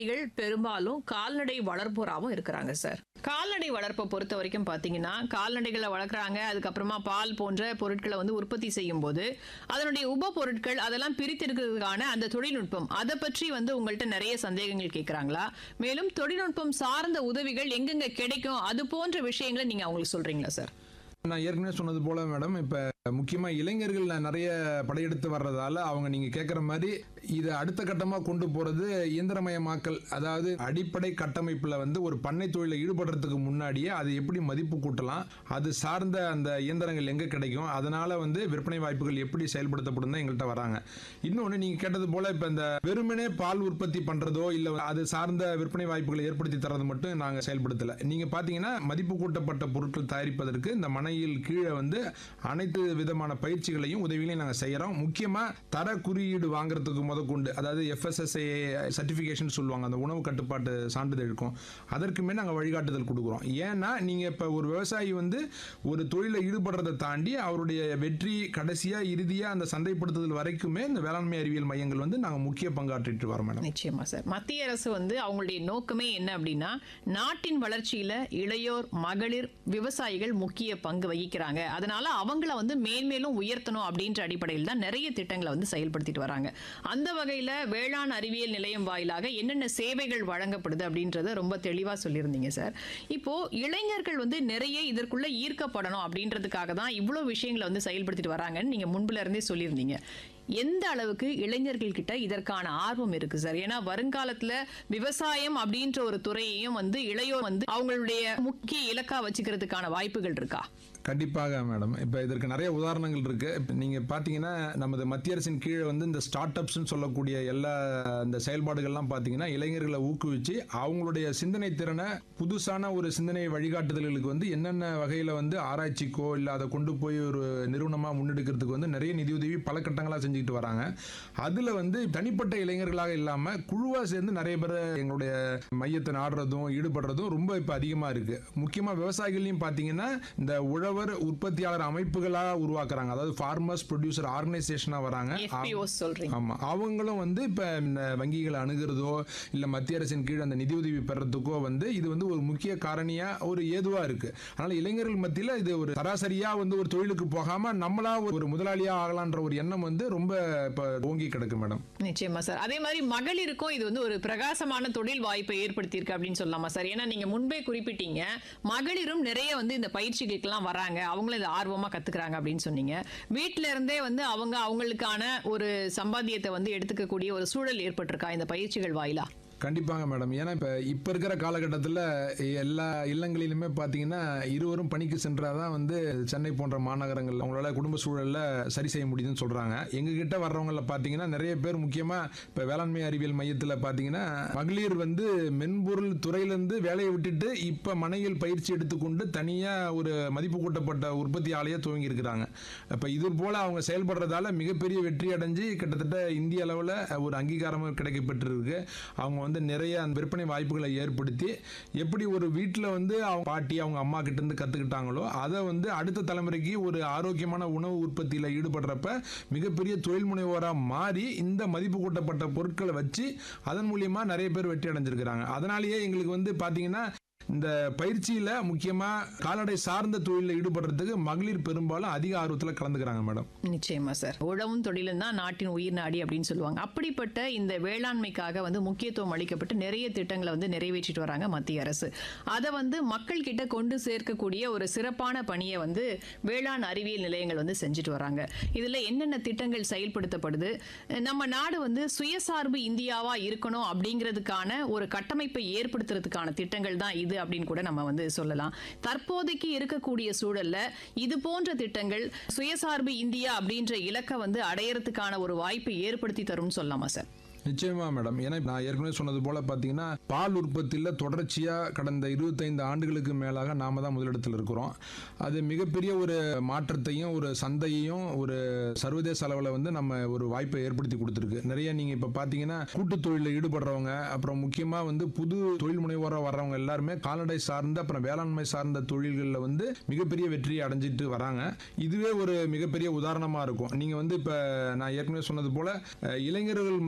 விவசாயிகள் பெரும்பாலும் கால்நடை வளர்ப்போராகவும் இருக்கிறாங்க சார் கால்நடை வளர்ப்பை பொறுத்த வரைக்கும் பார்த்தீங்கன்னா கால்நடைகளை வளர்க்குறாங்க அதுக்கப்புறமா பால் போன்ற பொருட்களை வந்து உற்பத்தி செய்யும் போது அதனுடைய உப பொருட்கள் அதெல்லாம் பிரித்திருக்கிறதுக்கான அந்த தொழில்நுட்பம் அதை பற்றி வந்து உங்கள்கிட்ட நிறைய சந்தேகங்கள் கேட்குறாங்களா மேலும் தொழில்நுட்பம் சார்ந்த உதவிகள் எங்கெங்க கிடைக்கும் அது போன்ற விஷயங்களை நீங்க அவங்களுக்கு சொல்றீங்களா சார் நான் ஏற்கனவே சொன்னது போல மேடம் இப்ப முக்கியமா இளைஞர்கள் நிறைய படையெடுத்து வர்றதால அவங்க நீங்க கேட்குற மாதிரி இதை அடுத்த கட்டமா கொண்டு போறது இயந்திரமயமாக்கல் அதாவது அடிப்படை கட்டமைப்புல வந்து ஒரு பண்ணை தொழில ஈடுபடுறதுக்கு முன்னாடியே அது எப்படி மதிப்பு கூட்டலாம் அது சார்ந்த அந்த இயந்திரங்கள் எங்க கிடைக்கும் அதனால வந்து விற்பனை வாய்ப்புகள் எப்படி செயல்படுத்தப்படும் தான் எங்கள்கிட்ட வராங்க இன்னொன்று நீங்க கேட்டது போல இப்ப இந்த வெறுமனே பால் உற்பத்தி பண்றதோ இல்ல அது சார்ந்த விற்பனை வாய்ப்புகளை ஏற்படுத்தி தரது மட்டும் நாங்க செயல்படுத்தல நீங்க பாத்தீங்கன்னா மதிப்பு கூட்டப்பட்ட பொருட்கள் தயாரிப்பதற்கு இந்த மனையில் கீழே வந்து அனைத்து விதமான பயிற்சிகளையும் உதவிகளையும் நாங்க செய்யறோம் முக்கியமா தர குறியீடு வாங்குறதுக்கு முதற்கொண்டு அதாவது எஃப்எஸ்எஸ்ஏ சர்டிஃபிகேஷன் சொல்லுவாங்க அந்த உணவு கட்டுப்பாட்டு சான்றிதழ் இருக்கும் அதற்குமே நாங்கள் வழிகாட்டுதல் கொடுக்குறோம் ஏன்னா நீங்கள் இப்போ ஒரு விவசாயி வந்து ஒரு தொழிலில் ஈடுபடுறதை தாண்டி அவருடைய வெற்றி கடைசியாக இறுதியாக அந்த சந்தைப்படுத்துதல் வரைக்குமே இந்த வேளாண்மை அறிவியல் மையங்கள் வந்து நாங்கள் முக்கிய பங்காற்றிட்டு வரோம் மேடம் நிச்சயமா சார் மத்திய அரசு வந்து அவங்களுடைய நோக்கமே என்ன அப்படின்னா நாட்டின் வளர்ச்சியில இளையோர் மகளிர் விவசாயிகள் முக்கிய பங்கு வகிக்கிறாங்க அதனால அவங்கள வந்து மேன்மேலும் உயர்த்தணும் அப்படின்ற அடிப்படையில் தான் நிறைய திட்டங்களை வந்து செயல்படுத்திட்டு வராங்க அந்த வகையில வேளாண் அறிவியல் நிலையம் வாயிலாக என்னென்ன சேவைகள் வழங்கப்படுது அப்படின்றத ரொம்ப தெளிவா சொல்லியிருந்தீங்க சார் இப்போ இளைஞர்கள் வந்து நிறைய இதற்குள்ள ஈர்க்கப்படணும் அப்படின்றதுக்காக தான் இவ்வளவு விஷயங்களை வந்து செயல்படுத்திட்டு வராங்கன்னு நீங்க முன்புல இருந்தே சொல்லியிருந்தீங்க எந்த அளவுக்கு இளைஞர்கள் கிட்ட இதற்கான ஆர்வம் இருக்கு சார் ஏன்னா வருங்காலத்துல விவசாயம் அப்படின்ற ஒரு துறையையும் வந்து இளையோர் வந்து அவங்களுடைய முக்கிய இலக்கா வச்சுக்கிறதுக்கான வாய்ப்புகள் இருக்கா கண்டிப்பாக மேடம் இப்போ இதற்கு நிறைய உதாரணங்கள் இருக்கு இப்போ நீங்க பார்த்தீங்கன்னா நமது மத்திய அரசின் கீழே வந்து இந்த ஸ்டார்ட் அப்ஸ்னு சொல்லக்கூடிய எல்லா இந்த செயல்பாடுகள்லாம் பார்த்தீங்கன்னா இளைஞர்களை ஊக்குவிச்சு அவங்களுடைய சிந்தனை திறனை புதுசான ஒரு சிந்தனை வழிகாட்டுதல்களுக்கு வந்து என்னென்ன வகையில் வந்து ஆராய்ச்சிக்கோ இல்லை அதை கொண்டு போய் ஒரு நிறுவனமாக முன்னெடுக்கிறதுக்கு வந்து நிறைய நிதியுதவி பல கட்டங்களாக செஞ்சுக்கிட்டு வராங்க அதில் வந்து தனிப்பட்ட இளைஞர்களாக இல்லாமல் குழுவாக சேர்ந்து நிறைய பேர் எங்களுடைய மையத்தை நாடுறதும் ஈடுபடுறதும் ரொம்ப இப்போ அதிகமாக இருக்கு முக்கியமாக விவசாயிகளையும் பார்த்தீங்கன்னா இந்த உழவர் உற்பத்தியாளர் அமைப்புகளாக உருவாக்குறாங்க அதாவது ஃபார்மர்ஸ் ப்ரொடியூசர் ஆர்கனைசேஷனாக வராங்க FPOs சொல்றீங்க ஆமா அவங்களும் வந்து இப்ப இந்த வங்கிகளை அணுகிறதோ இல்ல மத்திய அரசின் கீழ் அந்த நிதியுதவி பெறத்துக்கோ வந்து இது வந்து ஒரு முக்கிய காரணியா ஒரு ஏதுவா இருக்கு அதனால இளைஞர்கள் மத்தியில இது ஒரு சராசரியா வந்து ஒரு தொழிலுக்கு போகாம நம்மளா ஒரு முதலாளியா ஆகலான்ற ஒரு எண்ணம் வந்து ரொம்ப இப்ப ஓங்கி கிடக்கு மேடம் நிச்சயமா சார் அதே மாதிரி மகளிருக்கும் இது வந்து ஒரு பிரகாசமான தொழில் வாய்ப்பை ஏற்படுத்தியிருக்கு அப்படின்னு சொல்லலாமா சார் ஏன்னா நீங்க முன்பே குறிப்பிட்டீங்க மகளிரும் நிறைய வந்து இந்த பயிற்சிகளுக்கெல்லாம் வராங்க அவங்களும் இதை ஆர்வமா கத்துக்கிறாங்க அப்படின்னு சொன்னீங்க வீட்ல இருந்தே வந்து அவங்க அவங்களுக்கான ஒரு சம்பாத்தியத்தை வந்து எடுத்துக்கக்கூடிய ஒரு சூழல் ஏற்பட்டிருக்கா இந்த பயிற்சிகள் வாயிலா கண்டிப்பாக மேடம் ஏன்னா இப்போ இப்போ இருக்கிற காலகட்டத்தில் எல்லா இல்லங்களிலுமே பார்த்தீங்கன்னா இருவரும் பணிக்கு சென்றால் தான் வந்து சென்னை போன்ற மாநகரங்கள் அவங்களால குடும்ப சூழலில் சரி செய்ய முடியுதுன்னு சொல்கிறாங்க எங்ககிட்ட வர்றவங்கள பார்த்தீங்கன்னா நிறைய பேர் முக்கியமாக இப்போ வேளாண்மை அறிவியல் மையத்தில் பார்த்தீங்கன்னா மகளிர் வந்து மென்பொருள் துறையிலேருந்து வேலையை விட்டுட்டு இப்போ மனையில் பயிற்சி எடுத்துக்கொண்டு தனியாக ஒரு மதிப்பு கூட்டப்பட்ட உற்பத்தி ஆலையை துவங்கி இருக்கிறாங்க இப்போ இது போல் அவங்க செயல்படுறதால மிகப்பெரிய வெற்றி அடைஞ்சு கிட்டத்தட்ட இந்திய அளவில் ஒரு அங்கீகாரமும் கிடைக்கப்பட்டிருக்கு அவங்க வந்து நிறைய அந்த விற்பனை வாய்ப்புகளை ஏற்படுத்தி எப்படி ஒரு வீட்டில் வந்து அவங்க பாட்டி அவங்க அம்மா கிட்ட இருந்து கற்றுக்கிட்டாங்களோ அதை வந்து அடுத்த தலைமுறைக்கு ஒரு ஆரோக்கியமான உணவு உற்பத்தியில் ஈடுபடுறப்ப மிகப்பெரிய தொழில் முனைவோராக மாறி இந்த மதிப்பு கூட்டப்பட்ட பொருட்களை வச்சு அதன் மூலியமா நிறைய பேர் வெற்றி அடைஞ்சிருக்கிறாங்க அதனாலேயே எங்களுக்கு வந்து பார்த்தீங்கன்னா இந்த பயிற்சியில் முக்கியமாக கால்நடை சார்ந்த தொழிலில் ஈடுபடுறதுக்கு மகளிர் பெரும்பாலும் அதிக ஆர்வத்தில் கலந்துக்கிறாங்க மேடம் நிச்சயமா சார் உழவும் தொழிலும் தான் நாட்டின் உயிர் நாடி அப்படின்னு சொல்லுவாங்க அப்படிப்பட்ட இந்த வேளாண்மைக்காக வந்து முக்கியத்துவம் அளிக்கப்பட்டு நிறைய திட்டங்களை வந்து நிறைவேற்றிட்டு வராங்க மத்திய அரசு அதை வந்து மக்கள் கிட்ட கொண்டு சேர்க்கக்கூடிய ஒரு சிறப்பான பணியை வந்து வேளாண் அறிவியல் நிலையங்கள் வந்து செஞ்சுட்டு வராங்க இதுல என்னென்ன திட்டங்கள் செயல்படுத்தப்படுது நம்ம நாடு வந்து சுயசார்பு இந்தியாவா இருக்கணும் அப்படிங்கிறதுக்கான ஒரு கட்டமைப்பை ஏற்படுத்துறதுக்கான திட்டங்கள் தான் இது அப்படின்னு கூட நம்ம வந்து சொல்லலாம் தற்போதைக்கு இருக்கக்கூடிய சூழல்ல இது போன்ற திட்டங்கள் சுயசார்பு இந்தியா அப்படின்ற இலக்கை வந்து அடையறதுக்கான ஒரு வாய்ப்பை ஏற்படுத்தி தரும்னு சொல்லலாமா சார் நிச்சயமா மேடம் ஏன்னா நான் ஏற்கனவே சொன்னது போல பார்த்தீங்கன்னா பால் உற்பத்தியில் தொடர்ச்சியாக கடந்த இருபத்தைந்து ஆண்டுகளுக்கு மேலாக நாம தான் முதலிடத்தில் இருக்கிறோம் அது மிகப்பெரிய ஒரு மாற்றத்தையும் ஒரு சந்தையையும் ஒரு சர்வதேச அளவில் வந்து நம்ம ஒரு வாய்ப்பை ஏற்படுத்தி கொடுத்துருக்கு நிறைய நீங்கள் இப்போ பார்த்தீங்கன்னா கூட்டு தொழிலில் ஈடுபடுறவங்க அப்புறம் முக்கியமாக வந்து புது தொழில் முனைவோராக வர்றவங்க எல்லாருமே கால்நடை சார்ந்த அப்புறம் வேளாண்மை சார்ந்த தொழில்களில் வந்து மிகப்பெரிய வெற்றியை அடைஞ்சிட்டு வராங்க இதுவே ஒரு மிகப்பெரிய உதாரணமாக இருக்கும் நீங்கள் வந்து இப்போ நான் ஏற்கனவே சொன்னது போல அஹ், இளைஞர்கள் மத்தியில்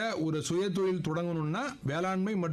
ஒரு சுய தொழில் தொடங்கணும்னா வேளாண்மை மற்றும்